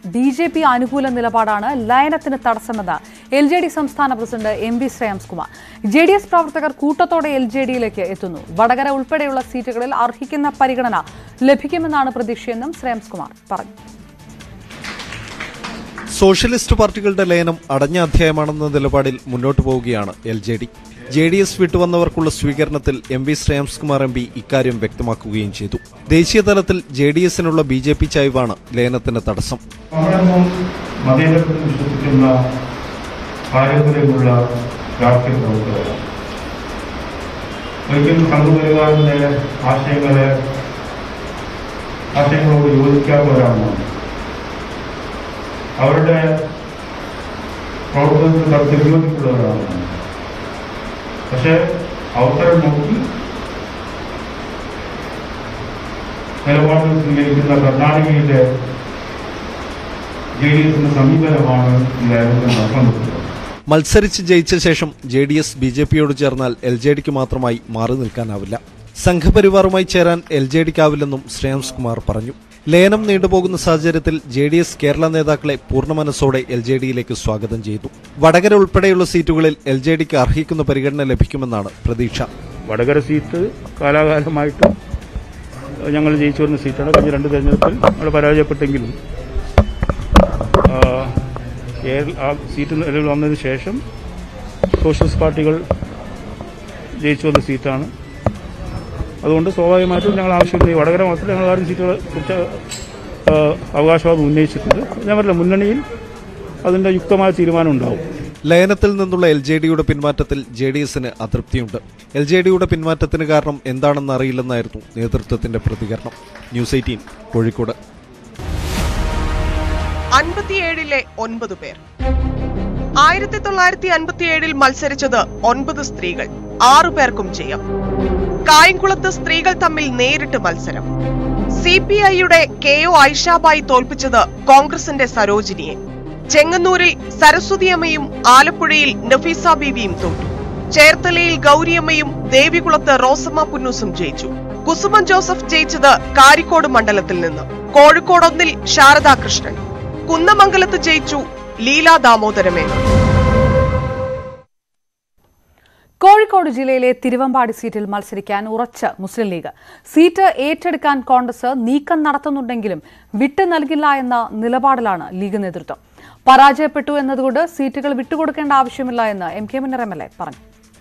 B J P അനുകൂല നിലപാടാണ് ലയനത്തിന് തടസ്സമെന്ന് എൽ ജെ ഡി സംസ്ഥാന president M V Shreyams Kumar J D S പ്രവർത്തകർ കൂട്ടത്തോടെ എൽ ജെ ഡിയിലേക്ക് എത്തുന്നു വടകര ഉൾപ്പെടെയുള്ള സീറ്റുകളിൽ അർഹിക്കുന്ന പരിഗണന ലഭിക്കുമെന്നാണ് പ്രതീക്ഷയെന്നും ശ്രേയംസ് കുമാർ പറഞ്ഞു സോഷ്യലിസ്റ്റ് പാർട്ടികളുടെ ലയനം അടഞ്ഞ അധ്യായമാണെന്ന നിലപാടിൽ മുന്നോട്ടു പോവുകയാണ് L J D J D S വിട്ടുവന്നവർക്കുള്ള സ്വീകരണത്തിൽ M V Shreyams Kumar M P ഇക്കാര്യം വ്യക്തമാക്കുകയും ചെയ്തു ദേശീയ തലത്തിൽ ജെ ഡി എസിനുള്ള ബി ജെ പി ചായ്വാണ് ലയനത്തിന് തടസ്സം നമ്മളൊന്നും മതേതരത്തിൽ വിശ്വസിക്കുന്ന പാരമ്പര്യമുള്ള രാഷ്ട്രീയ പ്രവർത്തകരാണ് ഒരിക്കലും സംഘപരിവാറിന്റെ ആശയങ്ങളെ ആശയങ്ങളോട് യോജിക്കാത്തവരാണ് അവരുടെ പ്രവർത്തനത്തിൽ കർത്തവ്യോജിക്കുള്ളവരാണ് പക്ഷെ അവസരം നോക്കി നിലപാടുകൾ സ്വീകരിക്കുന്ന കർണാടകയിലെ ജെ ഡി എസിന്റെ സമീപനമാണ് ഈ ലയനത്തിന് അർത്ഥം കൊടുക്കുന്നത് മത്സരിച്ച് ജയിച്ച ശേഷം J D S B J പിയോട് ചേർന്നാൽ എൽ ജെ ഡിക്ക് മാത്രമായി മാറി നിൽക്കാനാവില്ല സംഘപരിവാറുമായി ചേരാൻ എൽ ജെ ഡിക്കാവില്ലെന്നും ശ്രേയംസ് കുമാർ പറഞ്ഞു ലയനം നീണ്ടുപോകുന്ന സാഹചര്യത്തിൽ ജെ ഡി എസ് കേരള നേതാക്കളെ പൂർണ്ണ മനസ്സോടെ എൽ ജെ ഡിയിലേക്ക് സ്വാഗതം ചെയ്തു വടകര ഉൾപ്പെടെയുള്ള സീറ്റുകളിൽ എൽ ജെ ഡിക്ക് അർഹിക്കുന്ന പരിഗണന ലഭിക്കുമെന്നാണ് പ്രതീക്ഷ വടകര സീറ്റ് കാലാകാലമായിട്ട് ഞങ്ങൾ ജയിച്ചു വരുന്ന സീറ്റാണ് കഴിഞ്ഞ രണ്ട് തെരഞ്ഞെടുപ്പിൽ ഞങ്ങൾ പരാജയപ്പെട്ടെങ്കിലും ആ, കേരള ആ സീറ്റ് നിലവിൽ വന്നതിന് ശേഷം സോഷ്യലിസ്റ്റ് പാർട്ടികൾ ജയിച്ചു വന്ന സീറ്റാണ് അതുകൊണ്ട് സ്വാഭാവികമായിട്ടും ഞങ്ങൾ ആവശ്യമില്ല ഈ വടകര മാത്രമേ ഞങ്ങൾ ആരും സീറ്റുകളെ കുറിച്ച് ആ, അവകാശവാദം ഉന്നയിച്ചിട്ടുണ്ട് ഞാൻ പറഞ്ഞില്ല മുന്നണിയിൽ അതിൻ്റെ യുക്തമായ തീരുമാനം ഉണ്ടാവും ലയനത്തിൽ നിന്നുള്ള എൽ ജെ ഡിയുടെ പിന്മാറ്റത്തിൽ ജെ ഡി എസിന് അതൃപ്തിയുണ്ട് എൽ ജെ ഡിയുടെ പിന്മാറ്റത്തിന് കാരണം എന്താണെന്ന് അറിയില്ലെന്നായിരുന്നു നേതൃത്വത്തിന്റെ പ്രതികരണം ന്യൂസ് എയ്റ്റീൻ കോഴിക്കോട് അൻപത്തിയേഴിലെ ഒൻപത് പേർ ആയിരത്തി തൊള്ളായിരത്തി അൻപത്തിയേഴിൽ മത്സരിച്ചത് ഒൻപത് സ്ത്രീകൾ ആറു പേർക്കും ചെയ്യാം കായംകുളത്ത് സ്ത്രീകൾ തമ്മിൽ നേരിട്ട് മത്സരം സി പി ഐയുടെ കെ ഒ ഐഷാബായി തോൽപ്പിച്ചത് കോൺഗ്രസിന്റെ സരോജിനിയെ ചെങ്ങന്നൂരിൽ സരസ്വതിയമ്മയും ആലപ്പുഴയിൽ നഫീസ ബീവിയും തോറ്റു ചേർത്തലയിൽ ഗൗരിയമ്മയും ദേവികുളത്ത് റോസമ്മ പുന്നൂസും ജയിച്ചു കുസുമൻ ജോസഫ് ജയിച്ചത് കാരിക്കോട് മണ്ഡലത്തിൽ നിന്ന് കോഴിക്കോടൊന്നിൽ ശാരദാ കൃഷ്ണൻ കുന്നമംഗലത്ത് ജയിച്ചു ലീലാ ദാമോദരമേനോൻ കോഴിക്കോട് ജില്ലയിലെ തിരുവമ്പാടി സീറ്റിൽ മത്സരിക്കാൻ ഉറച്ച മുസ്ലിം ലീഗ് സീറ്റ് ഏറ്റെടുക്കാൻ കോൺഗ്രസ് നീക്കം നടത്തുന്നുണ്ടെങ്കിലും വിട്ടു നൽകില്ല എന്ന നിലപാടിലാണ് ലീഗ് നേതൃത്വം പരാജയപ്പെട്ടു എന്നതുകൊണ്ട് സീറ്റുകൾ വിട്ടുകൊടുക്കേണ്ട ആവശ്യമില്ല എന്ന് M K Muneer M L A പറഞ്ഞു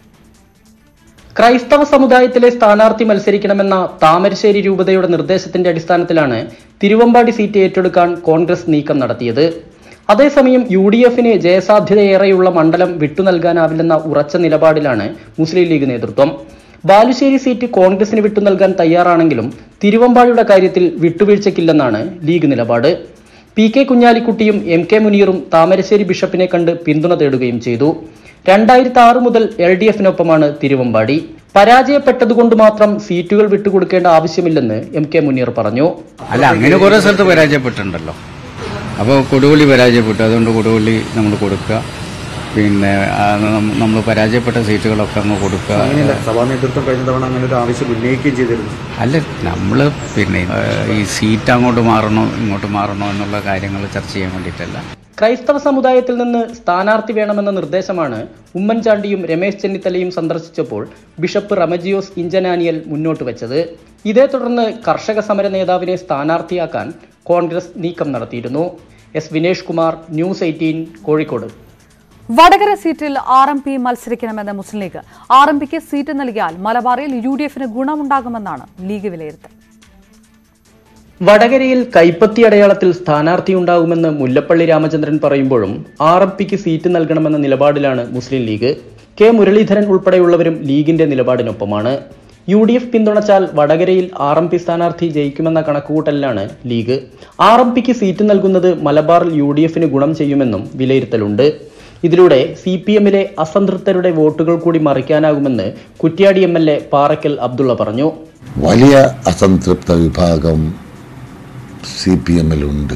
ക്രൈസ്തവ സമുദായത്തിലെ സ്ഥാനാർത്ഥി മത്സരിക്കണമെന്ന താമരശ്ശേരി രൂപതയുടെ നിർദ്ദേശത്തിന്റെ അടിസ്ഥാനത്തിലാണ് തിരുവമ്പാടി സീറ്റ് ഏറ്റെടുക്കാൻ കോൺഗ്രസ് നീക്കം നടത്തിയത് അതേസമയം യു ഡി എഫിന് ജയസാധ്യതയേറെയുള്ള മണ്ഡലം വിട്ടു നൽകാനാവില്ലെന്ന ഉറച്ച നിലപാടിലാണ് മുസ്ലിം ലീഗ് നേതൃത്വം ബാലുശ്ശേരി സീറ്റ് കോൺഗ്രസിന് വിട്ടു നൽകാൻ തയ്യാറാണെങ്കിലും തിരുവമ്പാടിയുടെ കാര്യത്തിൽ വിട്ടുവീഴ്ചയ്ക്കില്ലെന്നാണ് ലീഗ് നിലപാട് പി കെ കുഞ്ഞാലിക്കുട്ടിയും എം കെ മുനീറും താമരശ്ശേരി ബിഷപ്പിനെ കണ്ട് പിന്തുണ തേടുകയും ചെയ്തു രണ്ടായിരത്തി ആറ് മുതൽ എൽ ഡി എഫിനൊപ്പമാണ് തിരുവമ്പാടി പരാജയപ്പെട്ടതുകൊണ്ട് മാത്രം സീറ്റുകൾ വിട്ടുകൊടുക്കേണ്ട ആവശ്യമില്ലെന്ന് എം കെ മുനീർ പറഞ്ഞു അല്ല അങ്ങനെ കുറെ സ്ഥലത്ത് പരാജയപ്പെട്ടിട്ടുണ്ടല്ലോ അപ്പോൾ കൊടുവള്ളി പരാജയപ്പെട്ടു അതുകൊണ്ട് കൊടുവള്ളി നമ്മൾ കൊടുക്കുക പിന്നെ നമ്മൾ പരാജയപ്പെട്ട സീറ്റുകളൊക്കെ അങ്ങ് കൊടുക്കുക അങ്ങനെയല്ല സഭാ നേതൃത്വം കഴിഞ്ഞ തവണ അങ്ങനെ ഒരു ആവശ്യം ഉന്നയിക്കുകയും ചെയ്തിരുന്നു അല്ല നമ്മൾ പിന്നെ ഏഹ്, ഈ സീറ്റ് അങ്ങോട്ട് മാറണോ ഇങ്ങോട്ട് മാറണോ എന്നുള്ള കാര്യങ്ങൾ ചർച്ച ചെയ്യാൻ വേണ്ടിയിട്ടല്ല ക്രൈസ്തവ സമുദായത്തിൽ നിന്ന് സ്ഥാനാർത്ഥി വേണമെന്ന നിർദ്ദേശമാണ് ഉമ്മൻചാണ്ടിയും രമേശ് ചെന്നിത്തലയും സന്ദർശിച്ചപ്പോൾ ബിഷപ്പ് റമജിയോസ് ഇഞ്ചനാനിയൽ മുന്നോട്ട് വെച്ചത് ഇതേ തുടർന്ന് കർഷക സമര നേതാവിനെ സ്ഥാനാർത്ഥിയാക്കാൻ കോൺഗ്രസ് നീക്കം നടത്തിയിരുന്നു S Vinesh Kumar News eighteen Kozhikode Vadakara സീറ്റിൽ ആർ എം പി മത്സരിക്കണമെന്ന് മുസ്ലിം ലീഗ് ആർ എം പിക്ക് സീറ്റ് നൽകിയാൽ മലബാറിൽ യു ഡി എഫിന് ഗുണമുണ്ടാകുമെന്നാണ് ലീഗ് വിലയിരുത്തൽ വടകരയിൽ കൈപ്പത്തി അടയാളത്തിൽ സ്ഥാനാർത്ഥിയുണ്ടാകുമെന്ന് മുല്ലപ്പള്ളി രാമചന്ദ്രൻ പറയുമ്പോഴും ആർ എം പിക്ക് സീറ്റ് നൽകണമെന്ന നിലപാടിലാണ് മുസ്ലിം ലീഗ് കെ മുരളീധരൻ ഉൾപ്പെടെയുള്ളവരും ലീഗിന്റെ നിലപാടിനൊപ്പമാണ് യു ഡി എഫ് പിന്തുണച്ചാൽ വടകരയിൽ ആർ എം പി സ്ഥാനാർത്ഥി ജയിക്കുമെന്ന കണക്കുകൂട്ടലിലാണ് ലീഗ് ആർ എം പിക്ക് സീറ്റ് നൽകുന്നത് മലബാറിൽ യു ഡി എഫിന് ഗുണം ചെയ്യുമെന്നും വിലയിരുത്തലുണ്ട് ഇതിലൂടെ സി പി എമ്മിലെ അസംതൃപ്തരുടെ വോട്ടുകൾ കൂടി മറിക്കാനാകുമെന്ന് Kuttiadi M L A Parakkal Abdulla പറഞ്ഞു വലിയ അസംതൃപ്ത വിഭാഗം സി പി എമ്മിലുണ്ട്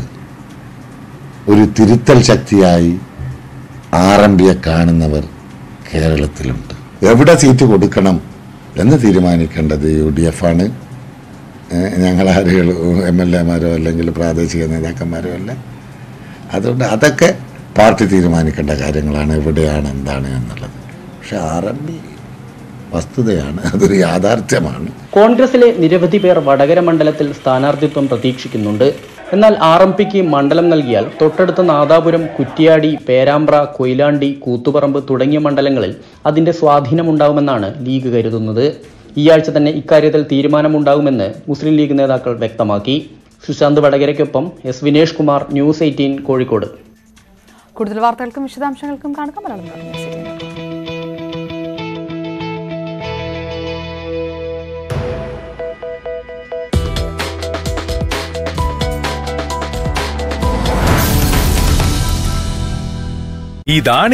ഒരു തിരുത്തൽ ശക്തിയായി ആർ എം പിയെ കാണുന്നവർ കേരളത്തിലുണ്ട് എവിടെ സീറ്റ് കൊടുക്കണം എന്ന് തീരുമാനിക്കേണ്ടത് യു ഡി എഫ് ആണ് ഞങ്ങളാരും എം എൽ എമാരോ അല്ലെങ്കിൽ പ്രാദേശിക നേതാക്കന്മാരോ അല്ല അതുകൊണ്ട് അതൊക്കെ പാർട്ടി തീരുമാനിക്കേണ്ട കാര്യങ്ങളാണ് എവിടെയാണ് എന്താണ് എന്നുള്ളത് പക്ഷെ ആർ എം പി വസ്തുതയാണ് അതൊരു യാഥാർത്ഥ്യമാണ് കോൺഗ്രസിലെ നിരവധി പേർ വടകര മണ്ഡലത്തിൽ സ്ഥാനാർത്ഥിത്വം പ്രതീക്ഷിക്കുന്നുണ്ട് എന്നാൽ ആർ എം പിക്ക് മണ്ഡലം നൽകിയാൽ തൊട്ടടുത്ത നാദാപുരം കുറ്റിയാടി പേരാമ്പ്ര കൊയിലാണ്ടി കൂത്തുപറമ്പ് തുടങ്ങിയ മണ്ഡലങ്ങളിൽ അതിന്റെ സ്വാധീനമുണ്ടാകുമെന്നാണ് ലീഗ് കരുതുന്നത് ഈ ആഴ്ച തന്നെ ഇക്കാര്യത്തിൽ തീരുമാനമുണ്ടാകുമെന്ന് മുസ്ലിം ലീഗ് നേതാക്കൾ വ്യക്തമാക്കി സുശാന്ത് വടകരയ്ക്കൊപ്പം S Vinesh Kumar News eighteen Kozhikode കൂടുതൽ വാർത്തകൾക്കും വിശദാംശങ്ങൾക്കും കാണുക മലയാളം ന്യൂസ് എയ്റ്റീൻ. ഇതാണ്